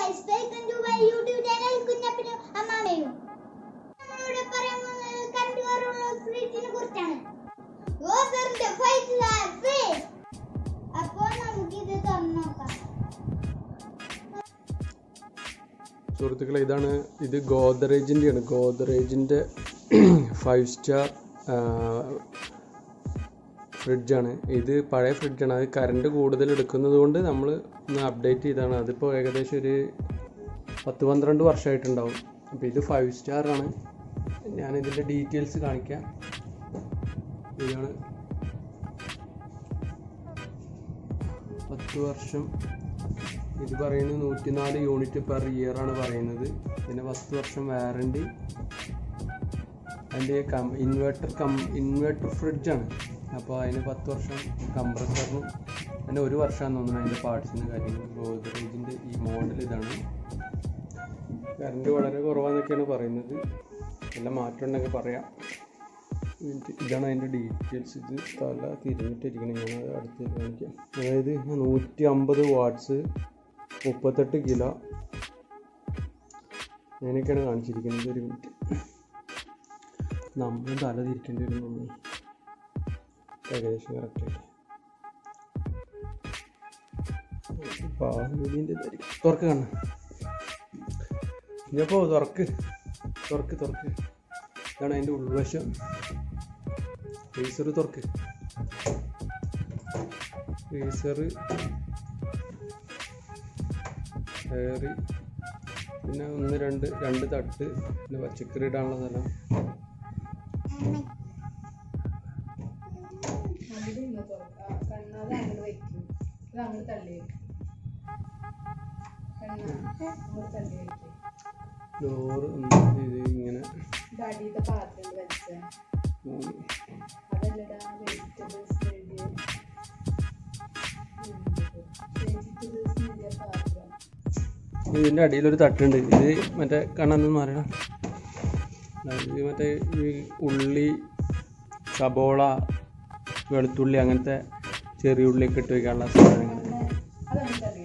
guys welcome to my YouTube channel കുഞ്ഞപ്പനും അമ്മാമയും നമ്മളിവിടെ പറയാൻ പോകുന്നത് കണ്ടുവരുള്ള ഫ്രിഡ്ജിനെ കുറിച്ചാണ് ഗോസറിന്റെ ഫൈവ് സ്റ്റാർ ഫ്രിഡ്ജ് അപ്പോൾ നമുക്കിത് തുറന്നു നോക്കാം സുഹൃത്തുക്കളെ ഇതാണ് ഇത് ഗോദ്രേജിൻ്റെയാണ് ഗോദ്രേജിൻ്റെ ഫൈവ് സ്റ്റാർ ഫ്രിഡ്ജാണ് ഇത് പഴയ ഫ്രിഡ്ജാണ് അത് കറണ്ട് കൂടുതൽ എടുക്കുന്നത് കൊണ്ട് നമ്മൾ ഒന്ന് അപ്ഡേറ്റ് ചെയ്താണ് അതിപ്പോൾ ഏകദേശം ഒരു പത്ത് പന്ത്രണ്ട് വർഷമായിട്ടുണ്ടാവും അപ്പോൾ ഇത് ഫൈവ് സ്റ്റാർ ആണ് ഞാൻ ഇതിൻ്റെ ഡീറ്റെയിൽസ് കാണിക്കാം ഇതാണ് പത്ത് വർഷം ഇത് പറയുന്നത് നൂറ്റിനാല് യൂണിറ്റ് പെർ ഇയർ ആണ് പറയുന്നത് പിന്നെ പത്ത് വർഷം വാറണ്ടി അതിൻ്റെ കം ഇൻവേർട്ടർ കം ഇൻവേർട്ടർ ഫ്രിഡ്ജാണ് അപ്പോൾ അതിന് പത്ത് വർഷം കംപ്രസറിനും പിന്നെ ഒരു വർഷമാണെന്ന് തോന്നുന്നു അതിൻ്റെ പാർട്സിന് കാര്യങ്ങൾ ഗോദ്രേജിൻ്റെ ഈ മോഡൽ ഇതാണ് കറണ്ട് വളരെ കുറവാന്നൊക്കെയാണ് പറയുന്നത് എല്ലാം മാറ്റം ഉണ്ടെങ്കിൽ പറയാം ഇത് ഇതാണ് അതിൻ്റെ ഡീറ്റെയിൽസ് ഇത് തല തിരിഞ്ഞിട്ടിരിക്കണം ഞാൻ അത് അടുത്ത് കാണിക്കാം അതായത് നൂറ്റി അമ്പത് വാട്ട്സ് മുപ്പത്തെട്ട് കിലോ അങ്ങനെയൊക്കെയാണ് കാണിച്ചിരിക്കുന്നത് ഒരു മിനിറ്റ് നമ്മൾ തല തിരിക്കേണ്ടി വരും നമ്മൾ ഏകദേശം കറക്റ്റായിട്ട് പാലിൻ്റെ തുറക്ക് കാണ ഇനിയപ്പോൾ തുറക്ക് തുറക്ക് തുറക്ക് ഇതാണ് അതിൻ്റെ ഉൾവശം ഫ്രീസർ തുറക്ക് ഫ്രീസർ കയറി പിന്നെ ഒന്ന് രണ്ട് രണ്ട് തട്ട് പിന്നെ പച്ചക്കറി ഇടാനുള്ള സ്ഥലം അവിടെ ഇന്ന് തുറക്കാം കണ്ണാതെ അങ്ങോട്ട് വെക്കും ഇത് അങ്ങോട്ട് തള്ളി വെക്കും കണ്ണ അങ്ങോട്ട് തള്ളി വെക്കും ഡോറ് ഇത് ഇങ്ങനെ ഇത് അടിയത്തെ പാത്രം വെച്ച മൂന്ന് അതല്ലടാ വെജിറ്റബിൾസ് എഴുതിയ വെജിറ്റബിൾസ് എഴുതിയ പാത്രം ഇതിൻ്റെ അടിയിലൊരു തട്ടുണ്ട് ഇത് മറ്റേ കണ്ണൊന്നും മാറണം ഇത് മറ്റേ ഈ ഉള്ളി സബോള വെളുത്തുള്ളി അങ്ങനത്തെ ചെറിയ ഉള്ളിയൊക്കെ ഇട്ട് വയ്ക്കാനുള്ള സാധനങ്ങൾ അതങ്ങോട്ട് തള്ളി